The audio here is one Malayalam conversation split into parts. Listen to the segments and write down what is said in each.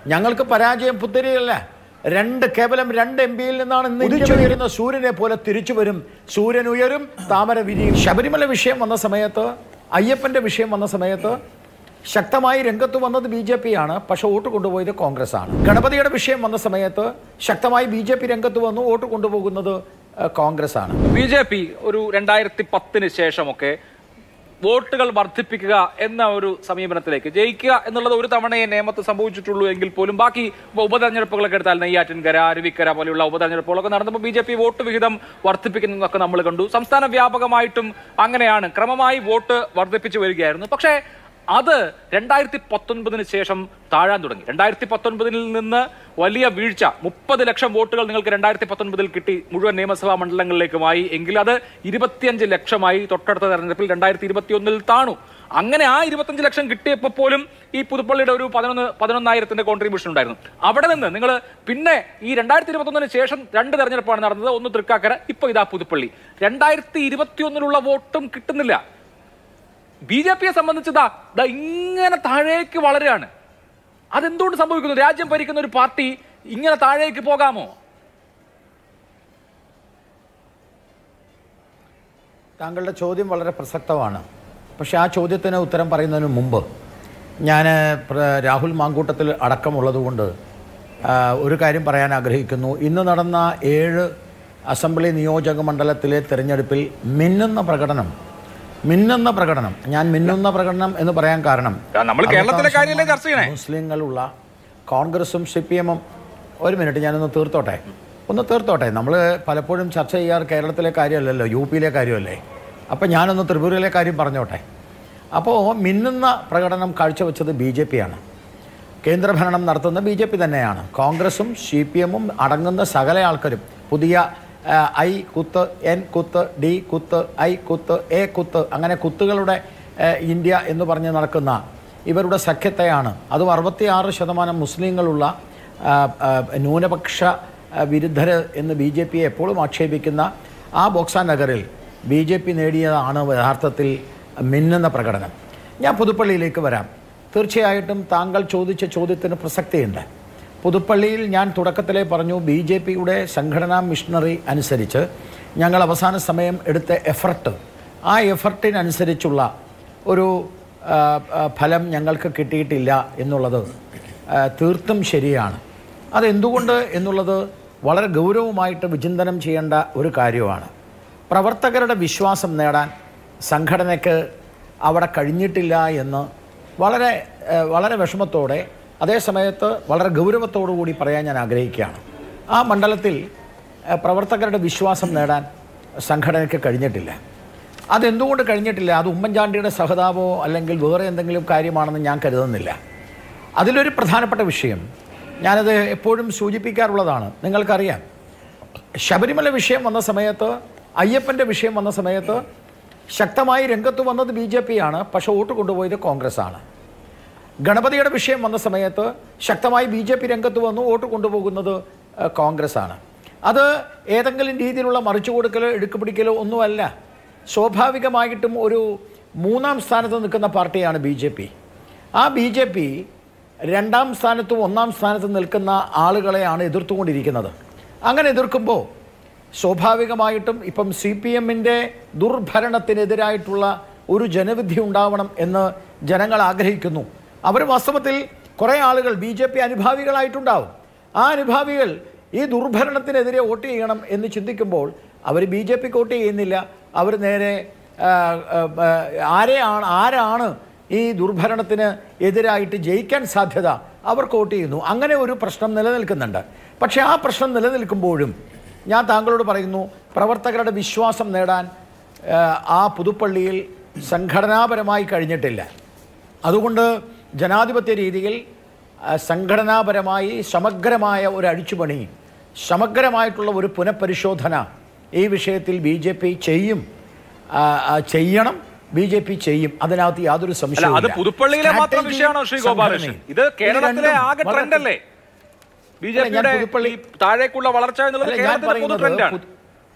ഞങ്ങൾക്ക് പരാജയം പുത്തരിയല്ല രണ്ട് കേവലം രണ്ട് എം പിയിൽ നിന്നാണ് ഇന്ന് ഇന്ത്യ ഉയരുന്ന സൂര്യനെ പോലെ തിരിച്ചു വരും സൂര്യൻ ഉയരും താമര വിരിയും ശബരിമല വിഷയം വന്ന സമയത്ത് അയ്യപ്പന്റെ വിഷയം വന്ന സമയത്ത് ശക്തമായി രംഗത്ത് വന്നത് ബി ജെ പി ആണ് പക്ഷെ വോട്ട് കൊണ്ടുപോയത് കോൺഗ്രസ് ആണ് ഗണപതിയുടെ വിഷയം വന്ന സമയത്ത് ശക്തമായി ബി ജെ പി രംഗത്ത് വന്നു വോട്ട് കൊണ്ടുപോകുന്നത് ഏഹ്, കോൺഗ്രസ് ആണ് ബി ജെ പി ഒരു രണ്ടായിരത്തി പത്തിന് ശേഷമൊക്കെ വോട്ടുകൾ വർദ്ധിപ്പിക്കുക എന്ന ഒരു സമീപനത്തിലേക്ക് ജയിക്കുക എന്നുള്ളത് ഒരു തവണയെ നിയമത്ത് സംഭവിച്ചിട്ടുള്ളൂ എങ്കിൽ പോലും ബാക്കി ഇപ്പൊ ഉപതെരഞ്ഞെടുപ്പുകളൊക്കെ എടുത്താൽ നെയ്യാറ്റിൻകര അരുവിക്കര പോലെയുള്ള ഉപതെരഞ്ഞെടുപ്പുകളൊക്കെ നടന്നപ്പോൾ ബി ജെ പി വോട്ട് വിഹിതം വർദ്ധിപ്പിക്കുന്നതൊക്കെ നമ്മൾ കണ്ടു സംസ്ഥാന വ്യാപകമായിട്ടും അങ്ങനെയാണ് ക്രമമായി വോട്ട് വർദ്ധിപ്പിച്ചു വരികയായിരുന്നു പക്ഷേ അത് രണ്ടായിരത്തി പത്തൊൻപതിന് ശേഷം താഴാൻ തുടങ്ങി രണ്ടായിരത്തി പത്തൊൻപതിൽ നിന്ന് വലിയ വീഴ്ച മുപ്പത് ലക്ഷം വോട്ടുകൾ നിങ്ങൾക്ക് രണ്ടായിരത്തി പത്തൊൻപതിൽ കിട്ടി മുഴുവൻ നിയമസഭാ മണ്ഡലങ്ങളിലേക്കുമായി എങ്കിൽ അത് ഇരുപത്തിയഞ്ച് ലക്ഷമായി തൊട്ടടുത്ത തെരഞ്ഞെടുപ്പിൽ രണ്ടായിരത്തി ഇരുപത്തിയൊന്നിൽ താണു അങ്ങനെ ആ ഇരുപത്തഞ്ച് ലക്ഷം കിട്ടിയപ്പോൾ പോലും ഈ പുതുപ്പള്ളിയുടെ ഒരു പതിനൊന്ന് പതിനൊന്നായിരത്തിന്റെ കോൺട്രിബ്യൂഷൻ ഉണ്ടായിരുന്നു അവിടെ നിന്ന് നിങ്ങൾ പിന്നെ ഈ രണ്ടായിരത്തി ഇരുപത്തൊന്നിന് ശേഷം രണ്ട് തെരഞ്ഞെടുപ്പാണ് നടന്നത് ഒന്ന് തൃക്കാക്കര ഇപ്പൊ ഇതാ പുതുപ്പള്ളി രണ്ടായിരത്തി ഇരുപത്തിയൊന്നിലുള്ള വോട്ടും കിട്ടുന്നില്ല ബി ജെ പിയെ സംബന്ധിച്ച് ദാ ദാ ഇങ്ങനെ താഴേക്ക് വളരുകയാണ് അതെന്തുകൊണ്ട് സംഭവിക്കുന്നു രാജ്യം ഭരിക്കുന്ന ഒരു പാർട്ടി ഇങ്ങനെ താഴേക്ക് പോകാമോ താങ്കളുടെ ചോദ്യം വളരെ പ്രസക്തമാണ് പക്ഷേ ആ ചോദ്യത്തിന് ഉത്തരം പറയുന്നതിന് മുമ്പ് ഞാൻ പ്ര- രാഹുൽ മാങ്കൂട്ടത്തിൽ അടക്കമുള്ളതുകൊണ്ട് ആ, ഒരു കാര്യം പറയാൻ ആഗ്രഹിക്കുന്നു ഇന്ന് നടന്ന ഏഴ് അസംബ്ലി നിയോജക മണ്ഡലത്തിലെ തെരഞ്ഞെടുപ്പിൽ മിന്നുന്ന പ്രകടനം മിന്നുന്ന പ്രകടനം ഞാൻ മിന്നുന്ന പ്രകടനം എന്ന് പറയാൻ കാരണം നമ്മൾ കേരളത്തിലെ കാര്യമല്ലേ ചർച്ച ചെയ്യണേ മുസ്ലിങ്ങളുള്ള കോൺഗ്രസും സി പി എമ്മും ഒരു മിനിറ്റ് ഞാനൊന്ന് തീർത്തോട്ടെ ഒന്ന് തീർത്തോട്ടെ നമ്മൾ പലപ്പോഴും ചർച്ച ചെയ്യാറ് കേരളത്തിലെ കാര്യമല്ലല്ലോ യു പിയിലെ കാര്യമല്ലേ അപ്പം ഞാനൊന്ന് ത്രിപുരയിലെ കാര്യം പറഞ്ഞോട്ടെ അപ്പോൾ മിന്നുന്ന പ്രകടനം കാഴ്ചവെച്ചത് ബി ജെ പിയാണ് കേന്ദ്രഭരണം നടത്തുന്ന ബി ജെ പി തന്നെയാണ് കോൺഗ്രസും സി പി എമ്മും അടങ്ങുന്ന സകല ആൾക്കാരും പുതിയ ആ, ഐ കുത്ത് എൻ കുത്ത് ഡി കുത്ത് ഐ കുത്ത് എ കുത്ത് അങ്ങനെ കുത്തുകളുടെ ആ, ഇന്ത്യ എന്ന് പറഞ്ഞ് നടക്കുന്ന ഇവരുടെ സഖ്യത്തെയാണ് അതും അറുപത്തിയാറ് ശതമാനം മുസ്ലിങ്ങളുള്ള ആ, ആ, ന്യൂനപക്ഷ ആ, വിരുദ്ധര് എന്ന് ബി ജെ പിയെ എപ്പോഴും ആക്ഷേപിക്കുന്ന ആ ബോക്സ നഗറിൽ ബി ജെ പി നേടിയതാണ് യഥാർത്ഥത്തിൽ മിന്നുന്ന പ്രകടനം ഞാൻ പുതുപ്പള്ളിയിലേക്ക് വരാം തീർച്ചയായിട്ടും താങ്കൾ ചോദിച്ച ചോദ്യത്തിന് പ്രസക്തിയുണ്ട് പുതുപ്പള്ളിയിൽ ഞാൻ തുടക്കത്തിലേ പറഞ്ഞു ബി ജെ പിയുടെ സംഘടനാ മിഷണറി അനുസരിച്ച് ഞങ്ങൾ അവസാന സമയം എടുത്ത എഫർട്ട് ആ എഫർട്ടിനനുസരിച്ചുള്ള ഒരു ആ, ആ, ഫലം ഞങ്ങൾക്ക് കിട്ടിയിട്ടില്ല എന്നുള്ളത് ആ, തീർത്തും ശരിയാണ് അതെന്തുകൊണ്ട് എന്നുള്ളത് വളരെ ഗൗരവമായിട്ട് വിചിന്തനം ചെയ്യേണ്ട ഒരു കാര്യമാണ് പ്രവർത്തകരുടെ വിശ്വാസം നേടാൻ സംഘടനയ്ക്ക് അവിടെ കഴിഞ്ഞിട്ടില്ല എന്ന് വളരെ ഏഹ്, വളരെ വിഷമത്തോടെ അതേ സമയത്ത് വളരെ ഗൗരവത്തോടു കൂടി പറയാൻ ഞാൻ ആഗ്രഹിക്കുകയാണ് ആ മണ്ഡലത്തിൽ ഏഹ്, പ്രവർത്തകരുടെ വിശ്വാസം നേടാൻ സംഘടനയ്ക്ക് കഴിഞ്ഞിട്ടില്ല അതെന്തുകൊണ്ട് കഴിഞ്ഞിട്ടില്ല അത് ഉമ്മൻചാണ്ടിയുടെ സഹതാപമോ അല്ലെങ്കിൽ വേറെ എന്തെങ്കിലും കാര്യമാണെന്ന് ഞാൻ കരുതുന്നില്ല അതിലൊരു പ്രധാനപ്പെട്ട വിഷയം ഞാനത് എപ്പോഴും സൂചിപ്പിക്കാറുള്ളതാണ് നിങ്ങൾക്കറിയാം ശബരിമല വിഷയം വന്ന സമയത്ത് അയ്യപ്പൻ്റെ വിഷയം വന്ന സമയത്ത് ശക്തമായി രംഗത്ത് വന്നത് ബി ജെ പി ആണ് പക്ഷെ വോട്ട് കൊണ്ടുപോയത് കോൺഗ്രസ് ആണ് ഗണപതിയുടെ വിഷയം വന്ന സമയത്ത് ശക്തമായി ബി ജെ പി രംഗത്ത് വന്നു വോട്ട് കൊണ്ടുപോകുന്നത് ഏഹ്, കോൺഗ്രസ് ആണ് അത് ഏതെങ്കിലും രീതിയിലുള്ള മറിച്ചു കൊടുക്കലോ എടുക്കുപിടിക്കലോ ഒന്നുമല്ല സ്വാഭാവികമായിട്ടും ഒരു മൂന്നാം സ്ഥാനത്ത് നിൽക്കുന്ന പാർട്ടിയാണ് ബി ജെ പി ആ ബി ജെ പി രണ്ടാം സ്ഥാനത്തും ഒന്നാം സ്ഥാനത്തും നിൽക്കുന്ന ആളുകളെയാണ് എതിർത്തുകൊണ്ടിരിക്കുന്നത് അങ്ങനെ എതിർക്കുമ്പോൾ സ്വാഭാവികമായിട്ടും ഇപ്പം സി പി എമ്മിൻ്റെ ദുർഭരണത്തിനെതിരായിട്ടുള്ള ഒരു ജനവിധി ഉണ്ടാവണം എന്ന് ജനങ്ങൾ ആഗ്രഹിക്കുന്നു അവർ വാസ്തവത്തിൽ കുറേ ആളുകൾ ബി ജെ പി അനുഭാവികളായിട്ടുണ്ടാവും ആ അനുഭാവികൾ ഈ ദുർഭരണത്തിനെതിരെ വോട്ട് ചെയ്യണം എന്ന് ചിന്തിക്കുമ്പോൾ അവർ ബി ജെ പിക്ക് വോട്ട് ചെയ്യുന്നില്ല അവർ നേരെ ആ, ആ, ആ, ആരെയാണ് ആരാണ് ഈ ദുർഭരണത്തിന് എതിരായിട്ട് ജയിക്കാൻ സാധ്യത അവർക്ക് വോട്ട് ചെയ്യുന്നു അങ്ങനെ ഒരു പ്രശ്നം നിലനിൽക്കുന്നുണ്ട് പക്ഷേ ആ പ്രശ്നം നിലനിൽക്കുമ്പോഴും ഞാൻ താങ്കളോട് പറയുന്നു പ്രവർത്തകരുടെ വിശ്വാസം നേടാൻ ആ, ആ പുതുപ്പള്ളിയിൽ സംഘടനാപരമായി കഴിഞ്ഞിട്ടില്ല അതുകൊണ്ട് ജനാധിപത്യ രീതിയിൽ ആ, സംഘടനാപരമായി സമഗ്രമായ ഒരു അഴിച്ചുപണി സമഗ്രമായിട്ടുള്ള ഒരു പുനഃപരിശോധന ഈ വിഷയത്തിൽ ബി ജെ പി ചെയ്യും ആ, ആ, ചെയ്യണം ബി ജെ പി ചെയ്യും അതിനകത്ത് യാതൊരു അല്ല സംശയവും അത് പുതുപ്പള്ളിയിലെ മാത്രം വിഷയമാണോ ശ്രീ ഗോപാലകൃഷ്ണൻ ഇത് കേരളത്തിലെ ആകെ ട്രെൻഡ് അല്ലേ ബി ജെ അല്ല, ഞാൻ പിയുടെ പുതുപ്പള്ളി- താഴേക്കുള്ള വളർച്ച എന്നുള്ളത് അല്ല, ഞാൻ കേരളത്തിലെ പൊതു പറയുന്നത് ട്രെൻഡാണ് പുതു-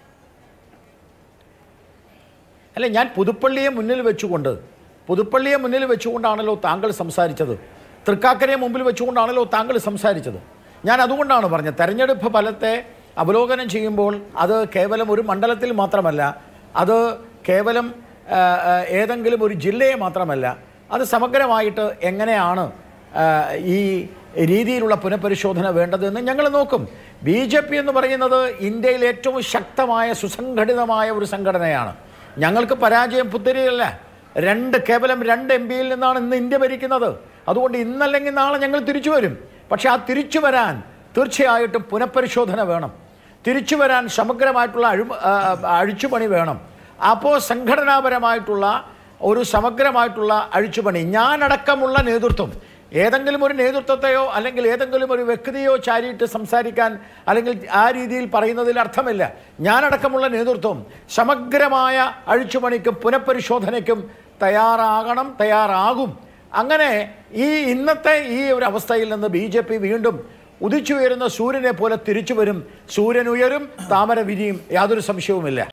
അല്ല ഞാൻ പുതുപ്പള്ളിയെ മുന്നിൽ വെച്ചുകൊണ്ട് പുതുപ്പള്ളിയെ മുന്നിൽ വെച്ചുകൊണ്ടാണല്ലോ താങ്കൾ സംസാരിച്ചത് തൃക്കാക്കരയെ മുമ്പിൽ വെച്ചുകൊണ്ടാണല്ലോ താങ്കൾ സംസാരിച്ചത് ഞാൻ അതുകൊണ്ടാണ് പറഞ്ഞത് തെരഞ്ഞെടുപ്പ് ഫലത്തെ അവലോകനം ചെയ്യുമ്പോൾ അത് കേവലം ഒരു മണ്ഡലത്തിൽ മാത്രമല്ല അത് കേവലം ആ, ആ, ഏതെങ്കിലും ഒരു ജില്ലയെ മാത്രമല്ല അത് സമഗ്രമായിട്ട് എങ്ങനെയാണ് ആ, ഈ രീതിയിലുള്ള പുനഃപരിശോധന വേണ്ടതെന്ന് ഞങ്ങൾ നോക്കും ബി ജെ പി എന്ന് പറയുന്നത് ഇന്ത്യയിൽ ഏറ്റവും ശക്തമായ സുസംഘടിതമായ ഒരു സംഘടനയാണ് ഞങ്ങൾക്ക് പരാജയം പുത്തരിയല്ല രണ്ട് കേവലം രണ്ട് എം പിയിൽ നിന്നാണ് ഇന്ന് ഇന്ത്യ ഭരിക്കുന്നത് അതുകൊണ്ട് ഇന്നല്ലെങ്കിൽ നാളെ ഞങ്ങൾ തിരിച്ചു വരും പക്ഷേ ആ തിരിച്ചു വരാൻ തീർച്ചയായിട്ടും പുനഃപരിശോധന വേണം തിരിച്ചു വരാൻ സമഗ്രമായിട്ടുള്ള അഴു ആ, അഴിച്ചുപണി വേണം അപ്പോൾ സംഘടനാപരമായിട്ടുള്ള ഒരു സമഗ്രമായിട്ടുള്ള അഴിച്ചുപണി ഞാനടക്കമുള്ള നേതൃത്വം ഏതെങ്കിലും ഒരു നേതൃത്വത്തെയോ അല്ലെങ്കിൽ ഏതെങ്കിലും ഒരു വ്യക്തിയോ ചാരിയിട്ട് സംസാരിക്കാൻ അല്ലെങ്കിൽ ആ രീതിയിൽ പറയുന്നതിൽ അർത്ഥമില്ല ഞാനടക്കമുള്ള നേതൃത്വം സമഗ്രമായ അഴിച്ചുപണിക്കും പുനഃപരിശോധനയ്ക്കും തയ്യാറാകണം തയ്യാറാകും അങ്ങനെ ഈ ഇന്നത്തെ ഈ ഒരു അവസ്ഥയിൽ നിന്ന് ബി ജെ പി വീണ്ടും ഉദിച്ചുയരുന്ന സൂര്യനെ പോലെ തിരിച്ചു വരും സൂര്യൻ ഉയരും താമര വിരിയും യാതൊരു സംശയവുമില്ല